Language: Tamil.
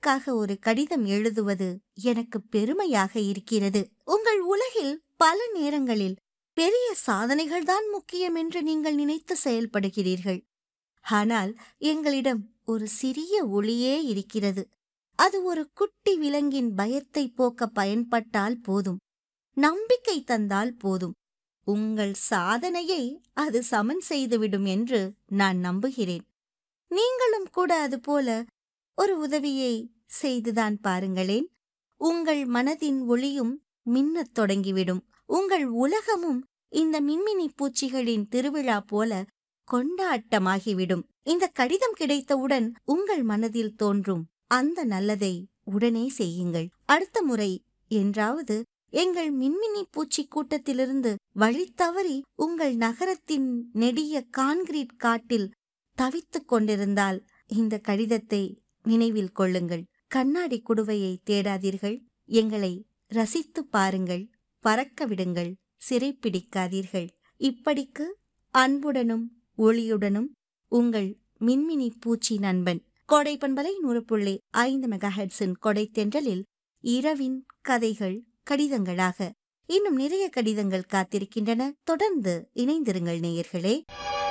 உங்களுக்காக ஒரு கடிதம் எழுதுவது எனக்கு பெருமையாக இருக்கிறது உங்கள் உலகில் பல நேரங்களில் பெரிய சாதனைகள்தான் முக்கியம் என்று நீங்கள் நினைத்து செயல்படுகிறீர்கள் ஆனால் எங்களிடம் ஒரு சிறிய ஒளியே இருக்கிறது அது ஒரு குட்டி விலங்கின் பயத்தை போக்க பயன்பட்டால் போதும் நம்பிக்கை தந்தால் போதும் உங்கள் சாதனையை அது சமன் செய்துவிடும் என்று நான் நம்புகிறேன் நீங்களும் கூட அதுபோல ஒரு உதவியை செய்துதான் பாருங்களேன் உங்கள் மனதின் ஒளியும் மின்னத் தொடங்கிவிடும் உங்கள் உலகமும் இந்த மின்மினி பூச்சிகளின் திருவிழா போல கொண்டாட்டமாகிவிடும் இந்த கடிதம் கிடைத்தவுடன் உங்கள் மனதில் தோன்றும் அந்த நல்லதை உடனே செய்யுங்கள் அடுத்த முறை என்றாவது எங்கள் மின்மினி பூச்சி கூட்டத்திலிருந்து வழி தவறி உங்கள் நகரத்தின் நெடிய கான்கிரீட் காட்டில் தவித்துக் கொண்டிருந்தால் இந்த கடிதத்தை நினைவில் கொள்ளுங்கள் கண்ணாடி குடுவையை தேடாதீர்கள் எங்களை ரசித்து பாருங்கள் பறக்க விடுங்கள் சிறைப்பிடிக்காதீர்கள் இப்படிக்கு அன்புடனும் ஒளியுடனும் உங்கள் மின்மினி பூச்சி நண்பன் கோடை பண்பலை நூறு புள்ளி ஐந்து மெகாஹெட்ஸின் கொடை தென்றலில் இரவின் கதைகள் கடிதங்களாக இன்னும் நிறைய கடிதங்கள் காத்திருக்கின்றன தொடர்ந்து இணைந்திருங்கள் நேயர்களே